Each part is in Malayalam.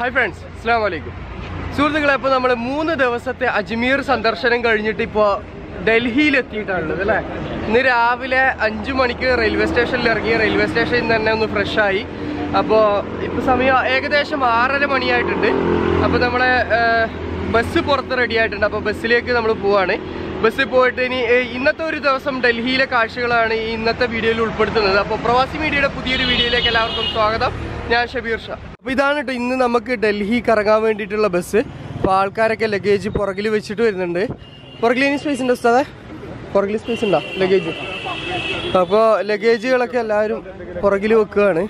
ഹായ് ഫ്രണ്ട്സ് അസ്സാം വലൈക്കും സുഹൃത്തുക്കളെ ഇപ്പോൾ നമ്മൾ മൂന്ന് ദിവസത്തെ അജ്മീർ സന്ദർശനം കഴിഞ്ഞിട്ട് ഇപ്പോൾ ഡൽഹിയിൽ എത്തിയിട്ടാണുള്ളത് അല്ലേ ഇന്ന് രാവിലെ അഞ്ചു മണിക്ക് റെയിൽവേ സ്റ്റേഷനിൽ ഇറങ്ങി റെയിൽവേ സ്റ്റേഷനിൽ നിന്ന് തന്നെ ഒന്ന് ഫ്രഷായി അപ്പോൾ ഇപ്പോൾ സമയം ഏകദേശം ആറര മണിയായിട്ടുണ്ട് അപ്പോൾ നമ്മളെ ഏഹ്, ബസ് പുറത്ത് റെഡി ആയിട്ടുണ്ട് അപ്പോൾ ബസ്സിലേക്ക് നമ്മൾ പോവാണ് ബസ്സിൽ പോയിട്ട് ഇനി ഏഹ്, ഇന്നത്തെ ഒരു ദിവസം ഡൽഹിയിലെ കാഴ്ചകളാണ് ഈ ഇന്നത്തെ വീഡിയോയിൽ ഉൾപ്പെടുത്തുന്നത് അപ്പോൾ പ്രവാസി മീഡിയയുടെ പുതിയൊരു വീഡിയോയിലേക്ക് എല്ലാവർക്കും സ്വാഗതം ഞാൻ ഷബീർ ഷാ അപ്പോൾ ഇതാണ് കേട്ടോ ഇന്ന് നമുക്ക് ഡൽഹി കറങ്ങാൻ വേണ്ടിയിട്ടുള്ള ബസ് അപ്പോൾ ആൾക്കാരൊക്കെ ലഗേജ് പുറകിൽ വെച്ചിട്ട് വരുന്നുണ്ട് പുറകിൽ ഇനി സ്പേസ് ഉണ്ടോ ഉസ്താദേ പുറകിൽ സ്പേസ് ഉണ്ടോ ലഗേജ് അപ്പോൾ ലഗേജുകളൊക്കെ എല്ലാവരും പുറകിൽ വെക്കുകയാണ്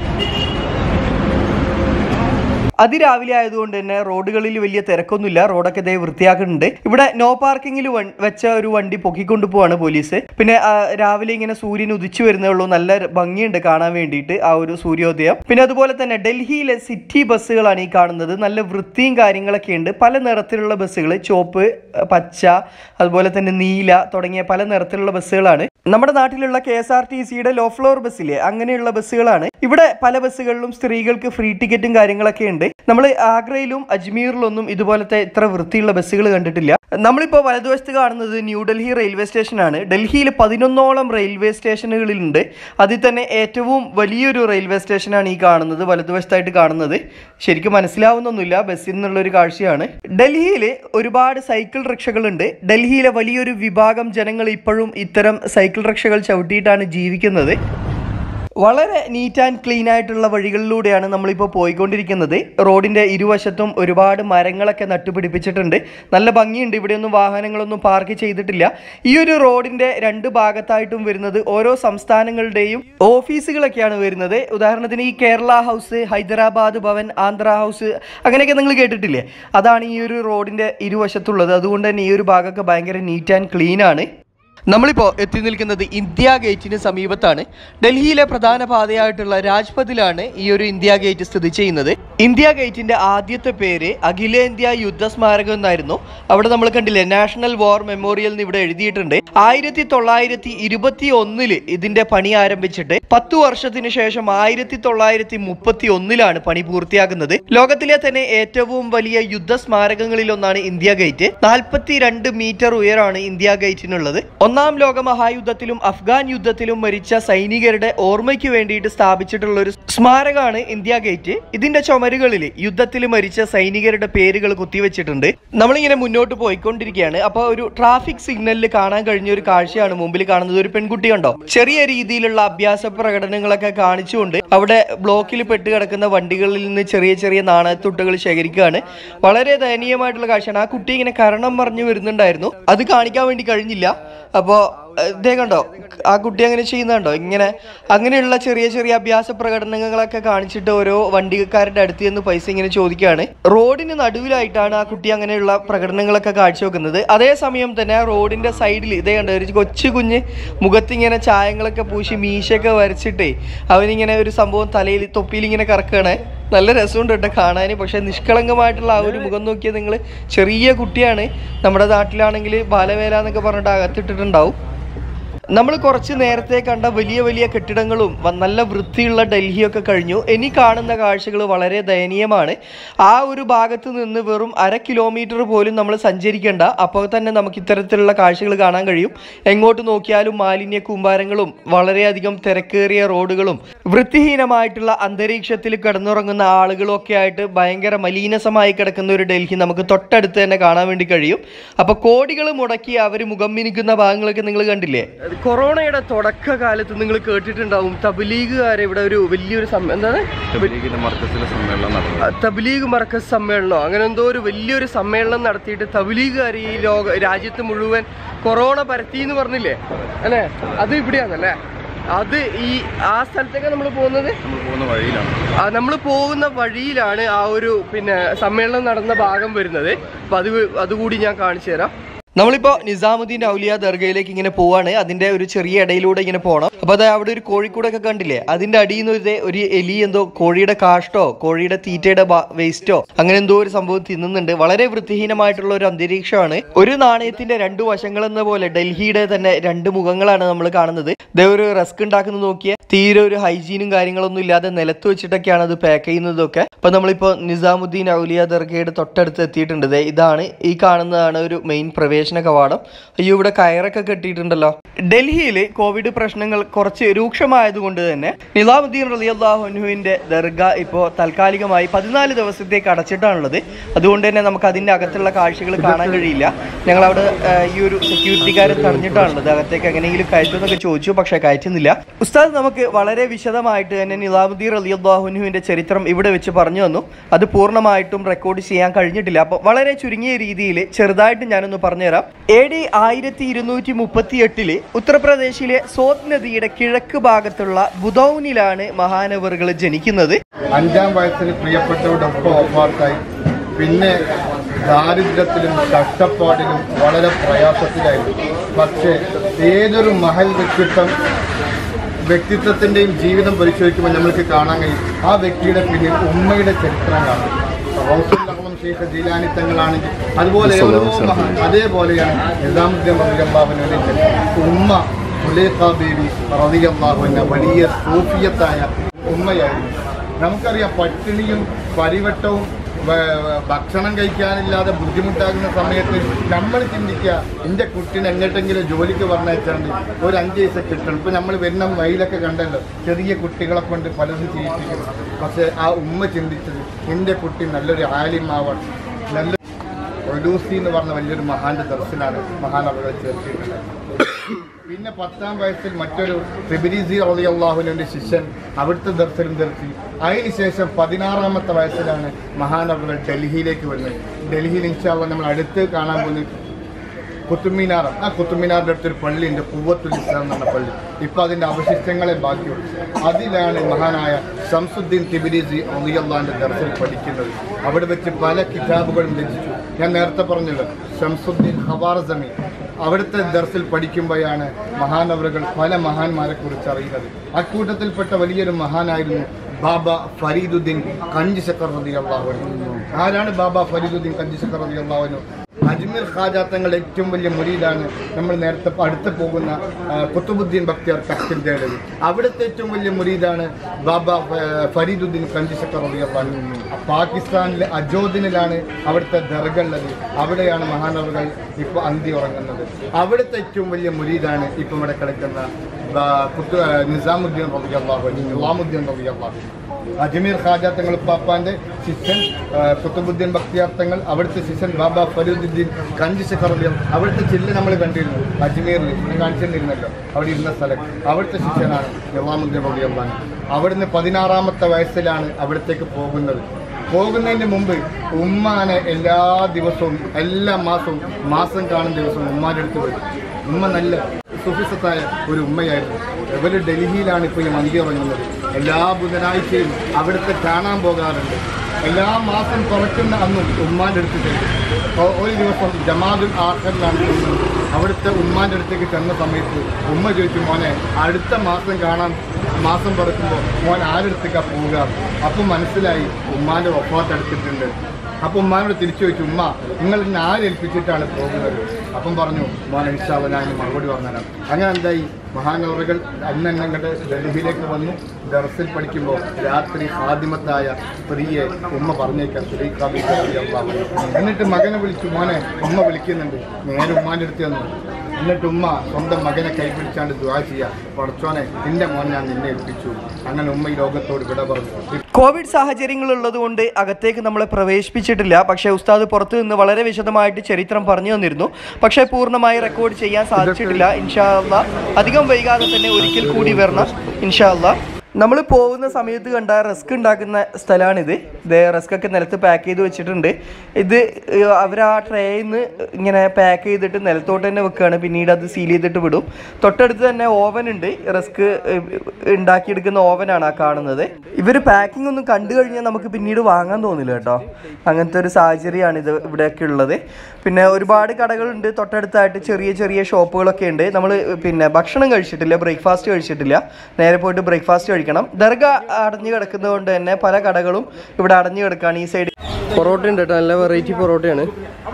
അതിരാവിലെ ആയതുകൊണ്ട് തന്നെ റോഡുകളിൽ വലിയ തിരക്കൊന്നുമില്ല റോഡൊക്കെ ദേ വൃത്തിയാക്കുന്നുണ്ട് ഇവിടെ നോ പാർക്കിങ്ങിൽ വെച്ച ഒരു വണ്ടി പൊക്കിക്കൊണ്ട് പോവാണ് പോലീസ് പിന്നെ ആ, രാവിലെ ഇങ്ങനെ സൂര്യൻ ഉദിച്ചു വരുന്നേ ഉള്ളൂ നല്ല ര- ഭംഗിയുണ്ട് കാണാൻ വേണ്ടിയിട്ട് ആ ഒരു സൂര്യോദയം പിന്നെ അതുപോലെ തന്നെ ഡൽഹിയിലെ സിറ്റി ബസ്സുകളാണ് ഈ കാണുന്നത് നല്ല വൃത്തിയും കാര്യങ്ങളൊക്കെ ഉണ്ട് പല നിറത്തിലുള്ള ബസ്സുകൾ ചുവപ്പ് പച്ച അതുപോലെ തന്നെ നീല തുടങ്ങിയ പല നിറത്തിലുള്ള ബസ്സുകളാണ് നമ്മുടെ നാട്ടിലുള്ള കെ എസ് ആർ ടി സിയുടെ ലോ ഫ്ലോർ ബസ്സിലെ അങ്ങനെയുള്ള ബസ്സുകളാണ് ഇവിടെ പല ബസ്സുകളിലും സ്ത്രീകൾക്ക് ഫ്രീ ടിക്കറ്റും കാര്യങ്ങളൊക്കെ ഉണ്ട് നമ്മൾ ആഗ്രയിലും അജ്മീറിലൊന്നും ഇതുപോലത്തെ ഇത്ര വൃത്തിയുള്ള ബസ്സുകൾ കണ്ടിട്ടില്ല നമ്മളിപ്പോൾ വലതുവശത്ത് കാണുന്നത് ന്യൂഡൽഹി റെയിൽവേ സ്റ്റേഷനാണ് ഡൽഹിയിൽ പതിനൊന്നോളം റെയിൽവേ സ്റ്റേഷനുകളിലുണ്ട് അതിൽ തന്നെ ഏറ്റവും വലിയൊരു റെയിൽവേ സ്റ്റേഷനാണ് ഈ കാണുന്നത് വലതുവശത്തായിട്ട് കാണുന്നത് ശരിക്കും മനസ്സിലാവുന്നൊന്നുമില്ല ബസ്സിൽ നിന്നുള്ളൊരു കാഴ്ചയാണ് ഡൽഹിയിൽ ഒരുപാട് സൈക്കിൾ റിക്ഷകളുണ്ട് ഡൽഹിയിലെ വലിയൊരു വിഭാഗം ജനങ്ങൾ ഇപ്പോഴും ഇത്തരം സൈക്കിൾ റിക്ഷകൾ ചവിട്ടിയിട്ടാണ് ജീവിക്കുന്നത് വളരെ നീറ്റ് ആൻഡ് ക്ലീൻ ആയിട്ടുള്ള വഴികളിലൂടെയാണ് നമ്മളിപ്പോൾ പോയിക്കൊണ്ടിരിക്കുന്നത് റോഡിൻ്റെ ഇരുവശത്തും ഒരുപാട് മരങ്ങളൊക്കെ നട്ടുപിടിപ്പിച്ചിട്ടുണ്ട് നല്ല ഭംഗിയുണ്ട് ഇവിടെയൊന്നും വാഹനങ്ങളൊന്നും പാർക്ക് ചെയ്തിട്ടില്ല ഈ ഒരു റോഡിൻ്റെ രണ്ട് ഭാഗത്തായിട്ടും വരുന്നത് ഓരോ സംസ്ഥാനങ്ങളുടെയും ഓഫീസുകളൊക്കെയാണ് വരുന്നത് ഉദാഹരണത്തിന് ഈ കേരള ഹൗസ് ഹൈദരാബാദ് ഭവൻ ആന്ധ്ര ഹൗസ് അങ്ങനെയൊക്കെ നിങ്ങൾ കേട്ടിട്ടില്ലേ അതാണ് ഈ ഒരു റോഡിൻ്റെ ഇരുവശത്തുള്ളത് അതുകൊണ്ട് തന്നെ ഈ ഒരു ഭാഗമൊക്കെ ഭയങ്കര നീറ്റ് ആൻഡ് ക്ലീൻ ആണ് നമ്മളിപ്പോൾ എത്തി നിൽക്കുന്നത് ഇന്ത്യ ഗേറ്റിന് സമീപത്താണ് ഡൽഹിയിലെ പ്രധാന പാതയായിട്ടുള്ള രാജ്പഥിലാണ് ഈ ഒരു ഇന്ത്യ ഗേറ്റ് സ്ഥിതി ചെയ്യുന്നത് ഇന്ത്യ ഗേറ്റിന്റെ ആദ്യത്തെ പേര് അഖിലേന്ത്യാ യുദ്ധ സ്മാരകം എന്നായിരുന്നു അവിടെ നമ്മൾ കണ്ടില്ലേ നാഷണൽ വാർ മെമ്മോറിയൽ എന്ന് ഇവിടെ എഴുതിയിട്ടുണ്ട് ആയിരത്തി തൊള്ളായിരത്തി ഇരുപത്തി ഒന്നില് ഇതിന്റെ പണി ആരംഭിച്ചിട്ട് പത്തു വർഷത്തിന് ശേഷം ആയിരത്തി തൊള്ളായിരത്തി മുപ്പത്തി ഒന്നിലാണ് പണി പൂർത്തിയാക്കുന്നത് ലോകത്തിലെ തന്നെ ഏറ്റവും വലിയ യുദ്ധ സ്മാരകങ്ങളിൽ ഒന്നാണ് ഇന്ത്യ ഗേറ്റ് നാൽപ്പത്തി രണ്ട് മീറ്റർ ഉയരമാണ് ഇന്ത്യ ഗേറ്റിനുള്ളത് ഒന്നാം ലോക മഹായുദ്ധത്തിലും അഫ്ഗാൻ യുദ്ധത്തിലും മരിച്ച സൈനികരുടെ ഓർമ്മയ്ക്ക് വേണ്ടിയിട്ട് സ്ഥാപിച്ചിട്ടുള്ള ഒരു സ്മാരകമാണ് ഇന്ത്യ ഗേറ്റ് ഇതിന്റെ ചുമരുകളിൽ യുദ്ധത്തിൽ മരിച്ച സൈനികരുടെ പേരുകൾ കുത്തിവെച്ചിട്ടുണ്ട് നമ്മളിങ്ങനെ മുന്നോട്ട് പോയിക്കൊണ്ടിരിക്കുകയാണ് അപ്പോൾ ഒരു ട്രാഫിക് സിഗ്നലിൽ കാണാൻ കഴിഞ്ഞ ഒരു കാഴ്ചയാണ് മുമ്പിൽ കാണുന്നത് ഒരു പെൺകുട്ടി കണ്ടോ ചെറിയ രീതിയിലുള്ള അഭ്യാസ പ്രകടനങ്ങളൊക്കെ കാണിച്ചുകൊണ്ട് അവിടെ ബ്ലോക്കിൽ പെട്ട് കിടക്കുന്ന വണ്ടികളിൽ നിന്ന് ചെറിയ ചെറിയ നാണയത്തുട്ടുകൾ ശേഖരിക്കുകയാണ് വളരെ ദയനീയമായിട്ടുള്ള കാഴ്ചയാണ് ആ കുട്ടി ഇങ്ങനെ കരണം പറഞ്ഞു വരുന്നുണ്ടായിരുന്നു അത് കാണിക്കാൻ വേണ്ടി കഴിഞ്ഞില്ല അപ്പോൾ ഇതേ കണ്ടോ ആ കുട്ടി അങ്ങനെ ചെയ്യുന്നുണ്ടോ ഇങ്ങനെ അങ്ങനെയുള്ള ചെറിയ ചെറിയ അഭ്യാസ പ്രകടനങ്ങളൊക്കെ കാണിച്ചിട്ട് ഓരോ വണ്ടിക്കാരുടെ അടുത്ത് നിന്ന് പൈസ ഇങ്ങനെ ചോദിക്കുകയാണ് റോഡിന് നടുവിലായിട്ടാണ് ആ കുട്ടി അങ്ങനെയുള്ള പ്രകടനങ്ങളൊക്കെ കാഴ്ചവെക്കുന്നത് അതേസമയം തന്നെ ആ റോഡിന്റെ സൈഡിൽ ഇതേ കണ്ടോ ഒരു കൊച്ചു കുഞ്ഞ് മുഖത്തിങ്ങനെ ചായങ്ങളൊക്കെ പൂശി മീശയൊക്കെ വരച്ചിട്ടേ അവനിങ്ങനെ ഒരു സംഭവം തലയിൽ തൊപ്പിയിൽ ഇങ്ങനെ കറക്കുകയാണ് നല്ല രസമുണ്ട് കേട്ടോ കാണാൻ പക്ഷെ നിഷ്കളങ്കമായിട്ടുള്ള ആ ഒരു മുഖം നോക്കിയാൽ നിങ്ങൾ ചെറിയ കുട്ടിയാണ് നമ്മുടെ നാട്ടിലാണെങ്കിൽ ബാലവേല എന്നൊക്കെ പറഞ്ഞിട്ട് അകത്തിട്ടിട്ടുണ്ടാവും നമ്മൾ കുറച്ച് നേരത്തെ കണ്ട വലിയ വലിയ കെട്ടിടങ്ങളും വ- നല്ല വൃത്തിയുള്ള ഡൽഹിയൊക്കെ കഴിഞ്ഞു ഇനി കാണുന്ന കാഴ്ചകൾ വളരെ ദയനീയമാണ് ആ ഒരു ഭാഗത്ത് നിന്ന് വെറും അര കിലോമീറ്റർ പോലും നമ്മൾ സഞ്ചരിക്കേണ്ട അപ്പോൾ തന്നെ നമുക്ക് ഇത്തരത്തിലുള്ള കാഴ്ചകൾ കാണാൻ കഴിയും എങ്ങോട്ട് നോക്കിയാലും മാലിന്യ കൂമ്പാരങ്ങളും വളരെയധികം തിരക്കേറിയ റോഡുകളും വൃത്തിഹീനമായിട്ടുള്ള അന്തരീക്ഷത്തിൽ കിടന്നുറങ്ങുന്ന ആളുകളും ഒക്കെ ആയിട്ട് ഭയങ്കര മലീനസമായി കിടക്കുന്ന ഒരു ഡൽഹി നമുക്ക് തൊട്ടടുത്ത് തന്നെ കാണാൻ വേണ്ടി കഴിയും അപ്പോൾ കോടികൾ മുടക്കി അവർ മുഖം മിനുക്കുന്ന ഭാഗങ്ങളൊക്കെ നിങ്ങൾ കണ്ടില്ലേ കൊറോണയുടെ തുടക്കകാലത്ത് നിങ്ങൾ കേട്ടിട്ടുണ്ടാവും തബ്ലീഗുകാരെ ഇവിടെ ഒരു വലിയൊരു സമ്മേ- എന്താണ് തബ്ലീഗിന്റെ മർക്കസിലെ സമ്മേളനം നടന്നു ആ, തബ്ലീഗ് മർക്കസ് സമ്മേളനമോ അങ്ങനെ എന്തോ ഒരു വലിയൊരു സമ്മേളനം നടത്തിയിട്ട് തബ്ലീഗുകാർ ഈ ലോക രാജ്യത്ത് മുഴുവൻ കൊറോണ പരത്തി എന്ന് പറഞ്ഞില്ലേ അല്ലേ അത് ഇവിടെയാണല്ലേ അത് ഈ ആ സ്ഥലത്തൊക്കെ നമ്മൾ പോകുന്നത് നമ്മൾ പോകുന്ന വഴിയിലാണ് നമ്മൾ പോകുന്ന വഴിയിലാണ് ആ ഒരു പിന്നെ സമ്മേളനം നടന്ന ഭാഗം വരുന്നത് അപ്പം അത് അതുകൂടി ഞാൻ കാണിച്ചു തരാം നമ്മളിപ്പോ നിസാമുദ്ദീൻ ഔലിയ ദർഗയിലേക്ക് ഇങ്ങനെ പോവാണ് അതിന്റെ ഒരു ചെറിയ ഇടയിലൂടെ ഇങ്ങനെ പോകണം അപ്പൊ അത് അവിടെ ഒരു കോഴിക്കൂടൊക്കെ കണ്ടില്ലേ അതിന്റെ അടിയിൽ നിന്ന് ഒരു ഒരു എലി എന്തോ കോഴിയുടെ കാഷ്ടോ കോഴിയുടെ തീറ്റയുടെ വേസ്റ്റോ അങ്ങനെ എന്തോ ഒരു സംഭവം തിന്നുന്നുണ്ട് വളരെ വൃത്തിഹീനമായിട്ടുള്ള ഒരു അന്തരീക്ഷമാണ് ഒരു നാണയത്തിന്റെ രണ്ടു വശങ്ങൾ എന്ന പോലെ ഡൽഹിയുടെ തന്നെ രണ്ട് മുഖങ്ങളാണ് നമ്മൾ കാണുന്നത് ഇതേ ഒരു റസ്ക് ഉണ്ടാക്കുന്നത് നോക്കിയ തീരെ ഒരു ഹൈജീനും കാര്യങ്ങളൊന്നും ഇല്ലാതെ നിലത്ത് വെച്ചിട്ടൊക്കെയാണ് അത് പാക്ക് ചെയ്യുന്നതൊക്കെ അപ്പൊ നമ്മളിപ്പോ നിസാമുദ്ദീൻ ഔലിയ ദർഗയുടെ തൊട്ടടുത്ത് എത്തിയിട്ടുണ്ട് ദേ ഇതാണ് ഈ കാണുന്നതാണ് ഒരു മെയിൻ പ്രവേശന കവാടം അയ്യോ ഇവിടെ കയറൊക്കെ കെട്ടിയിട്ടുണ്ടല്ലോ ഡൽഹിയിൽ കോവിഡ് പ്രശ്നങ്ങൾ കുറച്ച് രൂക്ഷമായതുകൊണ്ട് തന്നെ നിസാമുദ്ദീൻ റലിയല്ലാഹുനുവിന്റെ ദർഗ ഇപ്പോൾ താൽക്കാലികമായി പതിനാല് ദിവസത്തേക്ക് അടച്ചിട്ടാണുള്ളത് അതുകൊണ്ട് തന്നെ നമുക്ക് അതിന്റെ അകത്തുള്ള കാഴ്ചകൾ കാണാൻ കഴിയില്ല ഞങ്ങൾ അവിടെ ഈ ഒരു സെക്യൂരിറ്റിക്കാരെ തടഞ്ഞിട്ടാണുള്ളത് അകത്തേക്ക് എങ്ങനെയെങ്കിലും കയറ്റുമെന്നൊക്കെ ചോദിച്ചു പക്ഷെ കയറ്റുന്നില്ല ഉസ്താദ് നമുക്ക് വളരെ വിശദമായിട്ട് തന്നെ നിലാമുദ്ദീൻ റലിയല്ലാഹുനുവിന്റെ ചരിത്രം ഇവിടെ വെച്ച് പറഞ്ഞു തന്നു അത് പൂർണ്ണമായിട്ടും റെക്കോർഡ് ചെയ്യാൻ കഴിഞ്ഞിട്ടില്ല അപ്പോൾ വളരെ ചുരുങ്ങിയ രീതിയിൽ ചെറുതായിട്ട് ഞാനൊന്ന് പറഞ്ഞുതരാം എ ഡി ആയിരത്തി ഇരുന്നൂറ്റി മുപ്പത്തി എട്ടില് ഉത്തർപ്രദേശിലെ സോത് നദിയുടെ കിഴക്ക് ഭാഗത്തുള്ള ബുദൌനിലാണ് മഹാനവറുകൾ ജനിക്കുന്നത് അഞ്ചാം വയസ്സിൽ പ്രിയപ്പെട്ടവരുടെ ഒപ്പം ഒപ്പാർത്തായി പിന്നെ ദാരിദ്ര്യത്തിലും കഷ്ടപ്പാടിലും വളരെ പ്രയാസത്തിലായിരുന്നു പക്ഷേ ഏതൊരു മഹൽ വ്യക്തിത്വം വ്യക്തിത്വത്തിൻ്റെയും ജീവിതം പരിശോധിക്കുമ്പോൾ നമ്മൾക്ക് കാണാൻ കഴിയും ആ വ്യക്തിയുടെ പിന്നിൽ ഉമ്മയുടെ ചരിത്രം കാണും റൗസുല്ലഹളം ഷെയ്ഖ് ജീലാനി തങ്ങളാണെങ്കിൽ അതുപോലെ ഓരോ മഹാൻ അതേപോലെയാണ് നിസാമുദ്ദീൻ റബിഅള്ളാഹുവിനെ ഉമ്മ മുലേഖ ബേബി റബിഅള്ളാഹുവിൻ്റെ വലിയ സൂഫിയത്തായ ഉമ്മയായിരുന്നു നമുക്കറിയാം പട്ടിണിയും പരിവട്ടവും വ- ഭക്ഷണം കഴിക്കാനില്ലാതെ ബുദ്ധിമുട്ടാകുന്ന സമയത്ത് നമ്മൾ ചിന്തിക്കുക എൻ്റെ കുട്ടീനെ എങ്ങോട്ടെങ്കിലും ജോലിക്ക് പറഞ്ഞയച്ചാണ്ട് ഒരു അഞ്ച് പൈസ കിട്ടണം ഇപ്പം നമ്മൾ വരുന്ന വഴിയിലൊക്കെ കണ്ടല്ലോ ചെറിയ കുട്ടികളെ കൊണ്ട് പലതും ചെയ്യിപ്പിക്കുന്നു പക്ഷേ ആ ഉമ്മ ചിന്തിച്ചത് എൻ്റെ കുട്ടി നല്ലൊരു ആലിമാവണം നല്ല ഒലൂസി എന്ന് പറഞ്ഞ വലിയൊരു മഹാന്റെ ദർശനാണ് മഹാനവകളെ ചേർത്തിട്ടുള്ളത് പിന്നെ പത്താം വയസ്സിൽ മറ്റൊരു ഫെബിരിസി അലി അള്ളാഹുവിൻ്റെ ശിഷ്യൻ അവിടുത്തെ ദർശനം നിർത്തി അതിനുശേഷം പതിനാറാമത്തെ വയസ്സിലാണ് മഹാനവകൾ ഡൽഹിയിലേക്ക് വരുന്നത് ഡൽഹിയിൽ ഇൻഷാല്ല നമ്മൾ അടുത്ത് കാണാൻ പോകുന്നത് കുത്തുമിനാർ ആ കുത്തുമിനാറിൻ്റെ അടുത്തൊരു പള്ളിയുണ്ട് പൂവത്തുൽ ഇസ്ലാം എന്ന് പറഞ്ഞ പള്ളി ഇപ്പോൾ അതിൻ്റെ അവശിഷ്ടങ്ങളെ ബാക്കിയുള്ളൂ അതിലാണ് മഹാനായ ഷംസുദ്ദീൻ തിബിരിസി അലിയല്ലാൻ്റെ ദർശനം പഠിക്കുന്നത് അവിടെ വെച്ച് പല കിതാബുകളും രചിച്ചു ഞാൻ നേരത്തെ പറഞ്ഞല്ലോ ഷംസുദ്ദീൻ ഹവാർസമി അവിടുത്തെ ദർസിൽ പഠിക്കുമ്പോഴാണ് മഹാനവറുകൾ പല മഹാന്മാരെ കുറിച്ച് അറിയുന്നത് അക്കൂട്ടത്തിൽപ്പെട്ട വലിയൊരു മഹാനായിരുന്നു ബാബ ഫരീദുദ്ദീൻ കഞ്ചി ശക്കർ റതി അള്ളാഹുനു ആരാണ് ബാബ ഫരീദുദ്ദീൻ കഞ്ചി ശക്കർ റതി അള്ളാഹുനു അജ്മീർ ഖാജ തങ്ങളുടെ ഏറ്റവും വലിയ മുരീദാണ് നമ്മൾ നേരത്തെ അടുത്ത് പോകുന്ന ആ, കുത്തുബുദ്ദീൻ ബക്തിയാർ കത്തിൻ്റെത് അവിടുത്തെ ഏറ്റവും വലിയ മുരീദാണ് ബാബ ആ, ഫരീദുദ്ദീൻ കഞ്ചി ശക്കർ റതി അള്ളാഹു പാകിസ്ഥാനിലെ അജോദിനിലാണ് അവിടുത്തെ ദർഗ ഉള്ളത് അവിടെയാണ് മഹാനവറുകൾ ഇപ്പോൾ അന്തി ഉറങ്ങുന്നത് അവിടുത്തെ ഏറ്റവും വലിയ മുരീദാണ് ഇപ്പം ഇവിടെ കിടക്കുന്ന ആ, കുത്തു ആ, നിസാമുദ്ദീൻ റബി അള്ളാഹു നിസാമുദ്ദീൻ റബി അള്ളാഹു അജ്മീർ ഖാജ തങ്ങൾ പാപ്പാന്റെ ശിഷ്യൻ ആ, കുത്തുബുദ്ദീൻ ബക്തിയാർ തങ്ങൾ അവിടുത്തെ ശിഷ്യൻ ബാബ ഫരീദുദ്ദീൻ കഞ്ചി ശഖറിയം അവിടുത്തെ ചില്ല നമ്മൾ കണ്ടിരുന്നു അജ്മീറിൽ ഞാൻ കാണിച്ചിരുന്നല്ലോ അവിടെ ഇരുന്ന സ്ഥലം അവിടുത്തെ ശിഷ്യനാണ് നിസാമുദ്ദീൻ റബി അള്ളാഹു അവിടുന്ന് പതിനാറാമത്തെ വയസ്സിലാണ് അവിടത്തേക്ക് പോകുന്നത് പോകുന്നതിന് മുമ്പ് ഉമ്മാനെ എല്ലാ ദിവസവും എല്ലാ മാസവും മാസം കാണുന്ന ദിവസവും ഉമ്മാൻ്റെ അടുത്ത് വരും ഉമ്മ നല്ല സുഫിസത്തായ ഒരു ഉമ്മയായിരുന്നു ഇവർ ഡൽഹിയിലാണ് ഇപ്പോൾ ഈ മന്തി ഇറങ്ങുന്നത് എല്ലാ ബുധനാഴ്ചയും അവിടുത്തെ കാണാൻ പോകാറുണ്ട് എല്ലാ മാസം തുറക്കുന്ന അന്നും ഉമ്മാൻ്റെ അടുത്ത് ചെല്ലും ഒ- ഒരു ദിവസം ജമാദുൽ ആഖറിലാണ് പോകുന്നത് അവിടുത്തെ ഉമ്മാൻ്റെ അടുത്തേക്ക് ചെന്ന സമയത്ത് ഉമ്മ ചോദിച്ചു മോനെ അടുത്ത മാസം കാണാൻ മാസം തുറക്കുമ്പോൾ മോൻ ആരടുത്തേക്കാണ് പോവുക അപ്പം മനസ്സിലായി ഉമ്മാൻ്റെ ഒപ്പാത്ത് എടുത്തിട്ടുണ്ട് അപ്പം ഉമ്മാനോട് തിരിച്ചു ചോദിച്ചു ഉമ്മ നിങ്ങൾ ഇന്ന് ആരേൽപ്പിച്ചിട്ടാണ് പോകുന്നത് അപ്പം പറഞ്ഞു മോൻ ഇൻഷാല്ല ഞാൻ ഇനി മറുപടി പറഞ്ഞുതരാം അങ്ങനെ എന്തായി മഹാനവറുകൾ അന്ന് തന്നെ അങ്ങോട്ട് ഡൽഹിയിലേക്ക് വന്നു ദർസിൽ പഠിക്കുമ്പോൾ രാത്രി ഹാദിമത്തായ സ്ത്രീയെ ഉമ്മ പറഞ്ഞേക്കാം സ്ത്രീ കവി എന്നിട്ട് മകനെ വിളിച്ചു മോനെ ഉമ്മ വിളിക്കുന്നുണ്ട് നേരെ ഉമ്മാൻ്റെ അടുത്ത് വന്നു എന്നിട്ട് ഉമ്മ സ്വന്തം മകനെ കൈപിടിച്ചാണ്ട് ദുആ ചെയ്യുക പടച്ചോനെ നിന്റെ മോൻ ഞാൻ നിന്നെ ഏൽപ്പിച്ചു അങ്ങനെ ഉമ്മ ഈ ലോകത്തോട് വിട പറഞ്ഞു കോവിഡ് സാഹചര്യങ്ങൾ ഉള്ളതുകൊണ്ട് അകത്തേക്ക് നമ്മളെ പ്രവേശിപ്പിച്ചിട്ടില്ല പക്ഷേ ഉസ്താദ് പുറത്തു നിന്ന് വളരെ വിശദമായിട്ട് ചരിത്രം പറഞ്ഞു തന്നിരുന്നു പക്ഷേ പൂർണ്ണമായി റെക്കോർഡ് ചെയ്യാൻ സാധിച്ചിട്ടില്ല ഇൻഷാ അല്ലാ അധികം വൈകാതെ തന്നെ ഒരിക്കൽ കൂടി വരണം ഇൻഷാ അല്ലാ നമ്മൾ പോകുന്ന സമയത്ത് കണ്ട റസ്ക് ഉണ്ടാക്കുന്ന സ്ഥലമാണിത് ഇത് റസ്ക് ഒക്കെ നിലത്ത് പാക്ക് ചെയ്ത് വെച്ചിട്ടുണ്ട് ഇത് അവർ ആ ട്രേയിൽ നിന്ന് ഇങ്ങനെ പാക്ക് ചെയ്തിട്ട് നിലത്തോട്ട് തന്നെ വെക്കുകയാണ് പിന്നീട് അത് സീൽ ചെയ്തിട്ട് വിടും തൊട്ടടുത്ത് തന്നെ ഓവൻ ഉണ്ട് റസ്ക് ഉണ്ടാക്കിയെടുക്കുന്ന ഓവനാണ് ആ കാണുന്നത് ഇവർ പാക്കിംഗ് ഒന്നും കണ്ടു കഴിഞ്ഞാൽ നമുക്ക് പിന്നീട് വാങ്ങാൻ തോന്നില്ല കേട്ടോ അങ്ങനത്തെ ഒരു സാഹചര്യമാണ് ഇത് ഇവിടെയൊക്കെ ഉള്ളത് പിന്നെ ഒരുപാട് കടകളുണ്ട് തൊട്ടടുത്തായിട്ട് ചെറിയ ചെറിയ ഷോപ്പുകളൊക്കെ ഉണ്ട് നമ്മൾ പിന്നെ ഭക്ഷണം കഴിച്ചിട്ടില്ല ബ്രേക്ക്ഫാസ്റ്റ് കഴിച്ചിട്ടില്ല നേരെ പോയിട്ട് ബ്രേക്ക്ഫാസ്റ്റ് കഴിക്കണം ദർഗ അടഞ്ഞു കിടക്കുന്നത് കൊണ്ട് തന്നെ പല കടകളും ഇവിടെ അടഞ്ഞു കിടക്കുകയാണ് ഈ സൈഡിൽ പൊറോട്ട ഉണ്ട് കേട്ടോ നല്ല വെറൈറ്റി പൊറോട്ടയാണ്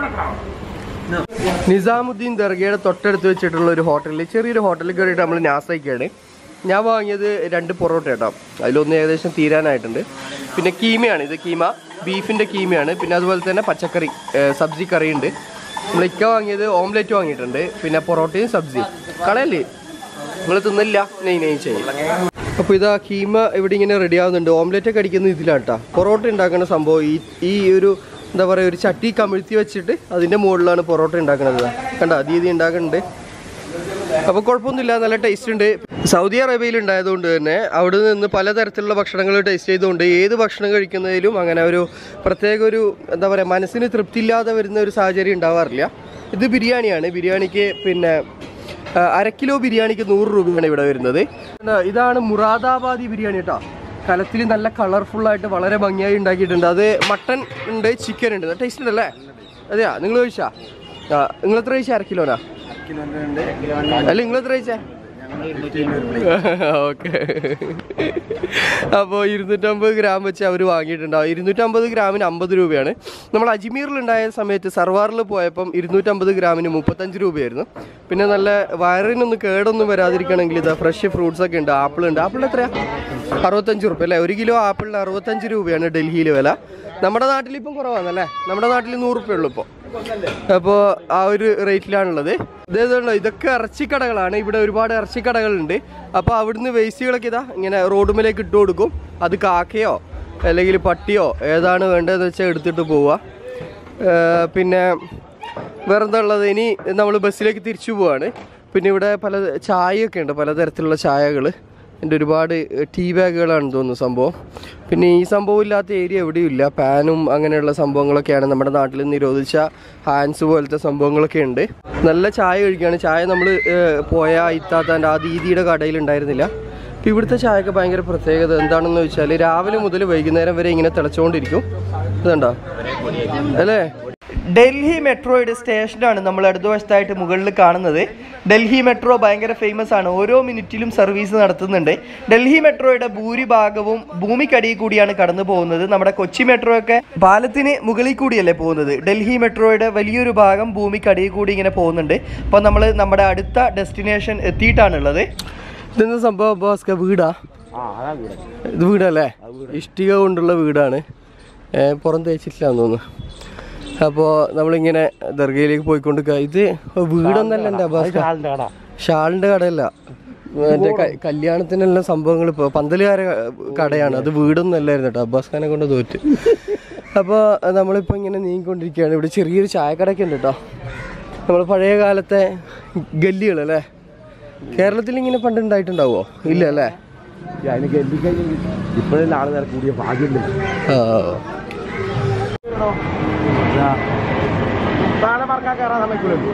നിസാമുദ്ദീൻ ദർഗയുടെ തൊട്ടടുത്ത് വെച്ചിട്ടുള്ള ഒരു ഹോട്ടലിൽ ചെറിയൊരു ഹോട്ടലിൽ കയറിയിട്ട് നമ്മൾ നാസയ്ക്കാണ് ഞാൻ വാങ്ങിയത് രണ്ട് പൊറോട്ട കേട്ടോ അതിലൊന്ന് ഏകദേശം തീരാനായിട്ടുണ്ട് പിന്നെ കീമയാണ് ഇത് കീമ ബീഫിൻ്റെ കീമയാണ് പിന്നെ അതുപോലെ തന്നെ പച്ചക്കറി ഏഹ് സബ്ജി കറി ഉണ്ട് നമ്മൾ ഇക്ക വാങ്ങിയത് ഓംലെറ്റ് വാങ്ങിയിട്ടുണ്ട് പിന്നെ പൊറോട്ടയും സബ്ജിയും കളയല്ലേ നിങ്ങൾ തിന്നില്ല നെയ് നെയ് ചെയ്യും അപ്പോൾ ഇതാ കീമ ഇവിടെ ഇങ്ങനെ റെഡി ആവുന്നുണ്ട് ഓംലെറ്റ് ഒക്കെ അടിക്കുന്നത് ഇതിലാണ് കേട്ടോ പൊറോട്ട ഉണ്ടാക്കുന്ന സംഭവം ഈ ഈ ഒരു എന്താ പറയുക ഒരു ചട്ടി കമിഴ്ത്തി വെച്ചിട്ട് അതിൻ്റെ മുകളിലാണ് പൊറോട്ട ഉണ്ടാക്കുന്നത് കണ്ട രീതി ഉണ്ടാക്കുന്നുണ്ട് അപ്പോൾ കുഴപ്പമൊന്നുമില്ല നല്ല ടേസ്റ്റ് ഉണ്ട് സൗദി അറേബ്യയിൽ ഉണ്ടായതുകൊണ്ട് തന്നെ അവിടെ നിന്ന് പലതരത്തിലുള്ള ഭക്ഷണങ്ങൾ ടേസ്റ്റ് ചെയ്തുകൊണ്ട് ഏത് ഭക്ഷണം കഴിക്കുന്നതിലും അങ്ങനെ ഒരു പ്രത്യേക ഒരു എന്താ പറയുക മനസ്സിന് തൃപ്തിയില്ലാതെ വരുന്ന ഒരു സാഹചര്യം ഉണ്ടാവാറില്ല ഇത് ബിരിയാണിയാണ് ബിരിയാണിക്ക് പിന്നെ ആ, അര കിലോ ബിരിയാണിക്ക് നൂറ് രൂപയാണ് ഇവിടെ വരുന്നത് പിന്നെ ഇതാണ് മുറാദാബാദി ബിരിയാണി കേട്ടോ കലത്തിൽ നല്ല കളർഫുൾ ആയിട്ട് വളരെ ഭംഗിയായി ഉണ്ടാക്കിയിട്ടുണ്ട് അത് മട്ടൺ ഉണ്ട് ചിക്കൻ ഉണ്ട് ടേസ്റ്റ് ഉണ്ടല്ലേ അതെയാ നിങ്ങൾ കഴിച്ചാ ആ നിങ്ങൾ എത്ര കഴിച്ചാ അര കിലോനാ അല്ല നിങ്ങൾ എത്ര കഴിച്ചേ ഓക്കെ അപ്പോൾ ഇരുന്നൂറ്റമ്പത് ഗ്രാം വെച്ച് അവർ വാങ്ങിയിട്ടുണ്ടാവും ഇരുന്നൂറ്റമ്പത് ഗ്രാമിന് അമ്പത് രൂപയാണ് നമ്മൾ അജ്മീറിലുണ്ടായ സമയത്ത് സർവാറിൽ പോയപ്പം ഇരുന്നൂറ്റമ്പത് ഗ്രാമിന് മുപ്പത്തഞ്ച് രൂപയായിരുന്നു പിന്നെ നല്ല വയറിനൊന്നും കേടൊന്നും വരാതിരിക്കണമെങ്കിൽ ഇതാ ഫ്രഷ് ഫ്രൂട്ട്സ് ഒക്കെ ഉണ്ട് ആപ്പിൾ ഉണ്ട് ആപ്പിൾ എത്രയാ അറുപത്തഞ്ച് റുപ്യ അല്ലേ ഒരു കിലോ ആപ്പിളിന് അറുപത്തഞ്ച് രൂപയാണ് ഡൽഹിയിൽ വില നമ്മുടെ നാട്ടിൽ ഇപ്പം കുറവാണല്ലേ നമ്മുടെ നാട്ടിൽ നൂറ് റുപ്യ ഉള്ളൂ ഇപ്പോൾ അപ്പോൾ ആ ഒരു റേറ്റിലാണുള്ളത് ഇതേതുള്ള ഇതൊക്കെ ഇറച്ചിക്കടകളാണ് ഇവിടെ ഒരുപാട് ഇറച്ചിക്കടകളുണ്ട് അപ്പോൾ അവിടുന്ന് വേസ്റ്റുകളൊക്കെ ഇതാ ഇങ്ങനെ റോഡുമേലേക്ക് ഇട്ട് കൊടുക്കും അത് കാക്കയോ അല്ലെങ്കിൽ പട്ടിയോ ഏതാണ് വേണ്ടതെന്ന് വെച്ചാൽ എടുത്തിട്ട് പോവുക ഏർ പിന്നെ വേറെന്താ ഉള്ളത് ഇനി നമ്മൾ ബസ്സിലേക്ക് തിരിച്ചു പോവാണ് പിന്നെ ഇവിടെ പല ചായയൊക്കെ ഉണ്ട് പലതരത്തിലുള്ള ചായകൾ എൻ്റെ ഒരുപാട് ടീ ബാഗുകളാണ് തോന്നുന്നു സംഭവം പിന്നെ ഈ സംഭവം ഇല്ലാത്ത ഏരിയ എവിടെയും ഇല്ല പാനും അങ്ങനെയുള്ള സംഭവങ്ങളൊക്കെയാണ് നമ്മുടെ നാട്ടിൽ നിരോധിച്ച ഹാൻഡ്സ് പോലത്തെ സംഭവങ്ങളൊക്കെ ഉണ്ട് നല്ല ചായ കഴിക്കുകയാണ് ചായ നമ്മൾ പോയ ഇത്താത്താൻ്റെ ആ ദീദിയുടെ കടയിൽ ഉണ്ടായിരുന്നില്ല അപ്പോൾ ഇവിടുത്തെ ചായക്ക് ഭയങ്കര പ്രത്യേകത എന്താണെന്ന് വെച്ചാൽ രാവിലെ മുതൽ വൈകുന്നേരം വരെ ഇങ്ങനെ തിളച്ചുകൊണ്ടിരിക്കും ഇതുണ്ടോ അല്ലേ ഡൽഹി മെട്രോയുടെ സ്റ്റേഷനാണ് നമ്മൾ അടുത്ത വശത്തായിട്ട് മുകളിൽ കാണുന്നത് ഡൽഹി മെട്രോ ഭയങ്കര ഫേമസ് ആണ് ഓരോ മിനിറ്റിലും സർവീസ് നടത്തുന്നുണ്ട് ഡൽഹി മെട്രോയുടെ ഭൂരിഭാഗവും ഭൂമിക്കടിയിൽ കൂടിയാണ് കടന്നു പോകുന്നത് നമ്മുടെ കൊച്ചി മെട്രോ ഒക്കെ പാലത്തിന് മുകളിൽ കൂടിയല്ലേ പോകുന്നത് ഡൽഹി മെട്രോയുടെ വലിയൊരു ഭാഗം ഭൂമിക്കടിയിൽ കൂടി ഇങ്ങനെ പോകുന്നുണ്ട് അപ്പോൾ നമ്മൾ നമ്മുടെ അടുത്ത ഡെസ്റ്റിനേഷൻ എത്തിയിട്ടാണുള്ളത് ഇതെന്താ സംഭവം ഭാസ്ക വീടാ ഇത് വീടല്ലേ ഇഷ്ടിക കൊണ്ടുള്ള വീടാണ് ഏ, പുറം തേച്ചിട്ടില്ലാന്ന് തോന്നുന്നു അപ്പോൾ നമ്മളിങ്ങനെ ദർഗയിലേക്ക് പോയിക്കൊണ്ട് ഇത് വീടൊന്നല്ല എൻ്റെ ഭാസ്ക ഷാളിൻ്റെ കടയല്ല മറ്റേ ക- കല്യാണത്തിനെല്ലാം സംഭവങ്ങൾ ഇപ്പോൾ പന്തലുകാര കടയാണ് അത് വീടൊന്നും അല്ലായിരുന്നു കേട്ടോ അബ്ബാസ് ഖാനെ കൊണ്ട് തോറ്റ് അപ്പോൾ നമ്മളിപ്പോൾ ഇങ്ങനെ നീങ്ങിക്കൊണ്ടിരിക്കുകയാണ് ഇവിടെ ചെറിയൊരു ചായക്കടയൊക്കെ ഉണ്ട് കേട്ടോ നമ്മൾ പഴയ കാലത്തെ ഗല്ലികൾ അല്ലേ കേരളത്തിൽ ഇങ്ങനെ പണ്ട് ഉണ്ടായിട്ടുണ്ടാവോ ഇല്ല അല്ലേ ഇപ്പോഴല്ലേ ആള് നേരെ കൂടിയ ഭാഗ്യമുണ്ട് ആ താഴെ പറക്കാൻ കയറാൻ സമയക്കുള്ളൂ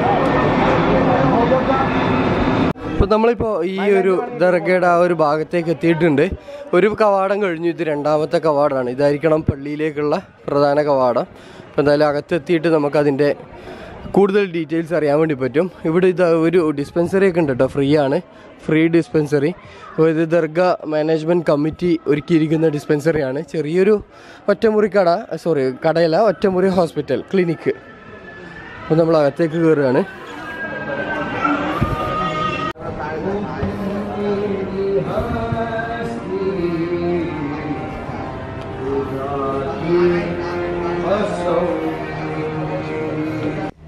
ഇപ്പൊ നമ്മളിപ്പോ ഈ ഒരു ദർഗയുടെ ആ ഒരു ഭാഗത്തേക്ക് എത്തിയിട്ടുണ്ട് ഒരു കവാടം കഴിഞ്ഞു ഇത് രണ്ടാമത്തെ കവാടമാണ് ഇതായിരിക്കണം പള്ളിയിലേക്കുള്ള പ്രധാന കവാടം അപ്പോൾ എന്തായാലും അകത്തെത്തിയിട്ട് നമുക്കതിൻ്റെ കൂടുതൽ ഡീറ്റെയിൽസ് അറിയാൻ വേണ്ടി പറ്റും ഇവിടെ ഇത് ഒരു ഡിസ്പെൻസറി ഒക്കെ ഉണ്ട് കേട്ടോ ഫ്രീ ആണ് ഫ്രീ ഡിസ്പെൻസറി അപ്പോൾ ഇത് ദർഗ മാനേജ്മെൻറ്റ് കമ്മിറ്റി ഒരുക്കിയിരിക്കുന്ന ഡിസ്പെൻസറിയാണ് ചെറിയൊരു ഒറ്റമുറി കട സോറി കടയല്ല ഒറ്റമുറി ഹോസ്പിറ്റൽ ക്ലിനിക്ക് അപ്പോൾ നമ്മൾ അകത്തേക്ക് കയറുകയാണ്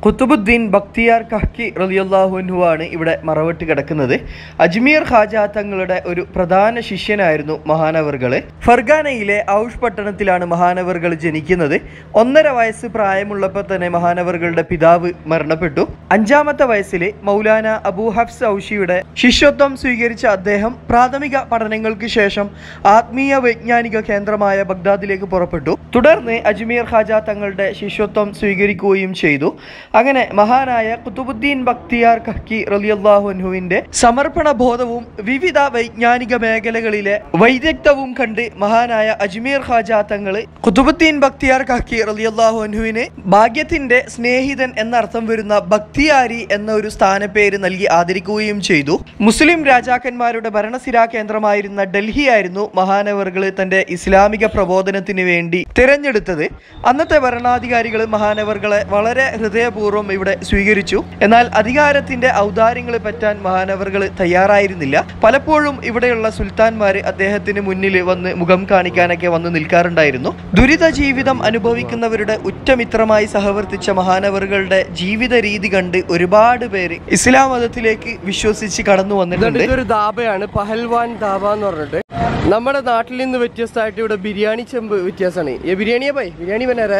കുത്തുബുദ്ദീൻ ബക്തിയാർ കഹ്കി റലിയല്ലാഹുൻഹു ആണ് ഇവിടെ മറവിട്ട് കിടക്കുന്നത് അജ്മീർ ഖാജ തങ്ങളുടെ ഒരു പ്രധാന ശിഷ്യനായിരുന്നു മഹാനവർകള് ഫർഗാനയിലെ ഔഷ് പട്ടണത്തിലാണ് മഹാനവർകൾ ജനിക്കുന്നത് ഒന്നര വയസ്സ് പ്രായമുള്ളപ്പോൾ തന്നെ മഹാനവറുകളുടെ പിതാവ് മരണപ്പെട്ടു അഞ്ചാമത്തെ വയസ്സിൽ മൗലാന അബൂ ഹഫ്സ് ഔഷിയുടെ ശിഷ്യത്വം സ്വീകരിച്ച അദ്ദേഹം പ്രാഥമിക പഠനങ്ങൾക്ക് ശേഷം ആത്മീയ വൈജ്ഞാനിക കേന്ദ്രമായ ബഗ്ദാദിലേക്ക് പുറപ്പെട്ടു തുടർന്ന് അജ്മീർ ഖാജ തങ്ങളുടെ ശിഷ്യത്വം സ്വീകരിക്കുകയും ചെയ്തു അങ്ങനെ മഹാനായ കുത്തുബുദ്ദീൻ ബക്തിയാർ കഹ്കി റലിയല്ലാഹുൻഹുവിന്റെ സമർപ്പണ ബോധവും വിവിധ വൈജ്ഞാനിക മേഖലകളിലെ വൈദഗ്ധ്യവും കണ്ട് മഹാനായ അജ്മീർ ഖാജ തങ്ങള് കുത്തുബുദ്ദീൻ ബക്തിയാർ കഹ്കി റലിയല്ലാഹു അൻഹുവിന് ഭാഗ്യത്തിന്റെ സ്നേഹിതൻ എന്നർത്ഥം വരുന്ന ബക്തിയാരി എന്ന ഒരു സ്ഥാനപ്പേര് നൽകി ആദരിക്കുകയും ചെയ്തു മുസ്ലിം രാജാക്കന്മാരുടെ ഭരണസിരാ കേന്ദ്രമായിരുന്ന ഡൽഹിയായിരുന്നു മഹാനവറുകൾ തന്റെ ഇസ്ലാമിക പ്രബോധനത്തിന് വേണ്ടി തിരഞ്ഞെടുത്തത് അന്നത്തെ ഭരണാധികാരികൾ മഹാനവറുകളെ വളരെ ഹൃദയപൂർവ്വം ഇവിടെ സ്വീകരിച്ചു എന്നാൽ അധികാരത്തിന്റെ ഔദാര്യങ്ങൾ പറ്റാൻ മഹാനവറുകൾ തയ്യാറായിരുന്നില്ല പലപ്പോഴും ഇവിടെയുള്ള സുൽത്താൻമാർ അദ്ദേഹത്തിന് മുന്നിൽ വന്ന് മുഖം കാണിക്കാനൊക്കെ വന്ന് നിൽക്കാറുണ്ടായിരുന്നു ദുരിത ജീവിതം അനുഭവിക്കുന്നവരുടെ ഉറ്റമിത്രമായി സഹവർത്തിച്ച മഹാനവറുകളുടെ ജീവിത രീതി കണ്ട് ഒരുപാട് പേര് ഇസ്ലാം മതത്തിലേക്ക് വിശ്വസിച്ച് കടന്നു വന്നിട്ടുണ്ട് ഇതൊരു ധാബയാണ് പഹൽവാൻ ധാബ എന്ന് പറഞ്ഞിട്ട് നമ്മുടെ നാട്ടിൽ നിന്ന് വ്യത്യസ്തമായിട്ട് ഇവിടെ ബിരിയാണി ചെമ്പ് വ്യത്യാസമാണ് ഈ ബിരിയാണിയെ പോയി ബിരിയാണി പനേരെ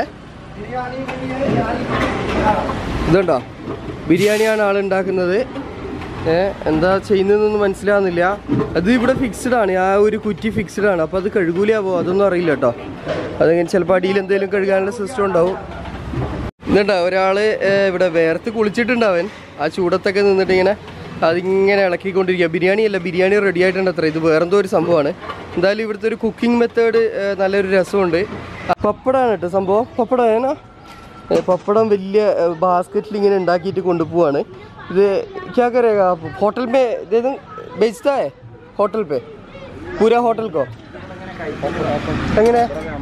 ഇതുണ്ടോ ബിരിയാണിയാണ് ആൾ ഉണ്ടാക്കുന്നത് ഏ എന്താ ചെയ്യുന്നതെന്നൊന്നും മനസ്സിലാവുന്നില്ല അത് ഇവിടെ ഫിക്സ്ഡ് ആണ് ആ ഒരു കുറ്റി ഫിക്സ്ഡ് ആണ് അപ്പോൾ അത് കഴുകൂലാവോ അതൊന്നും അറിയില്ല കേട്ടോ അതങ്ങനെ ചിലപ്പോൾ അടിയിൽ എന്തെങ്കിലും കഴുകാനുള്ള സിസ്റ്റം ഉണ്ടാവും എന്നിട്ടാ ഒരാള് ഏ, ഇവിടെ വേർത്ത് കുളിച്ചിട്ടുണ്ടാവൻ ആ ചൂടത്തൊക്കെ നിന്നിട്ട് ഇങ്ങനെ അതിങ്ങനെ ഇളക്കിക്കൊണ്ടിരിക്കുക ബിരിയാണി അല്ല ബിരിയാണി റെഡി ആയിട്ടുണ്ട് അത്ര ഇത് വേറെന്തോ ഒരു സംഭവമാണ് എന്തായാലും ഇവിടുത്തെ ഒരു കുക്കിംഗ് മെത്തേഡ് നല്ലൊരു രസമുണ്ട് പപ്പടമാണ് കേട്ടോ സംഭവം പപ്പടം ഏനാ ഏ, പപ്പടം വലിയ ബാസ്ക്കറ്റിൽ ഇങ്ങനെ ഉണ്ടാക്കിയിട്ട് കൊണ്ടുപോവാണ് ഇത് ക്യാ കരേഗാ ആപ്പ്? ഹോട്ടൽ പേ ഇത് ബേച്ചതാ ഹേ ഹോട്ടൽ പേ പൂരാ ഹോട്ടൽ കോ എങ്ങനെ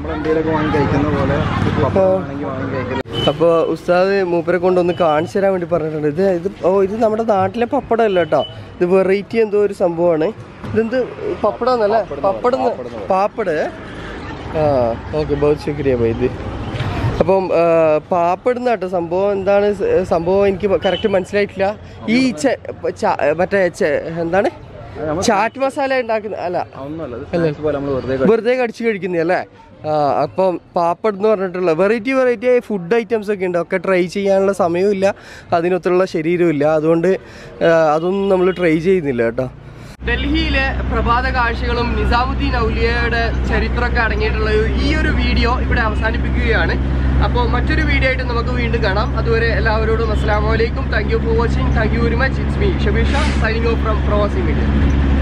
അപ്പോൾ ഉസ്താദ് മൂപ്പരെ കൊണ്ടൊന്ന് കാണിച്ചു തരാൻ വേണ്ടി പറഞ്ഞിട്ടുണ്ട് ഇത് ഇത് ഓ ഇത് നമ്മുടെ നാട്ടിലെ പപ്പടം അല്ല കേട്ടോ ഇത് വെറൈറ്റി എന്തോ ഒരു സംഭവമാണ് ഇതെന്ത് പപ്പടം എന്നല്ലേ പപ്പടം പാപ്പട് ആ ഓക്കെ ബഹുത് ശുക്രിയ ഭായി ഇത് അപ്പം ആ, പാപ്പടുന്ന കേട്ടോ സംഭവം എന്താണ് സ- സംഭവം എനിക്ക് കറക്റ്റ് മനസ്സിലായിട്ടില്ല ഈ ചെ- ച- മറ്റേ ചെ- എന്താണ് ചാറ്റ് മസാല ഉണ്ടാക്കുന്ന അല്ല വെറുതെ കടിച്ചു കഴിക്കുന്നേ അല്ലേ ആ അപ്പം പാപ്പട് എന്ന് പറഞ്ഞിട്ടുള്ള വെറൈറ്റി വെറൈറ്റി ആയ ഫുഡ് ഐറ്റംസ് ഒക്കെ ഉണ്ട് ഒക്കെ ട്രൈ ചെയ്യാനുള്ള സമയവും ഇല്ല അതിനൊത്തുള്ള ശരീരവും ഇല്ല അതുകൊണ്ട് ആ, അതൊന്നും നമ്മൾ ട്രൈ ചെയ്യുന്നില്ല കേട്ടോ ഡൽഹിയിലെ പ്രഭാത കാഴ്ചകളും നിസാമുദ്ദീൻ ഔലിയയുടെ ചരിത്രമൊക്കെ അടങ്ങിയിട്ടുള്ള ഈ ഒരു വീഡിയോ ഇവിടെ അവസാനിപ്പിക്കുകയാണ് അപ്പോൾ മറ്റൊരു വീഡിയോ ആയിട്ട് നമുക്ക് വീണ്ടും കാണാം അതുവരെ എല്ലാവരോടും അസ്സാം വലൈക്കും thank you for watching thank you very much it's me Shabeesha signing off from Pravasi media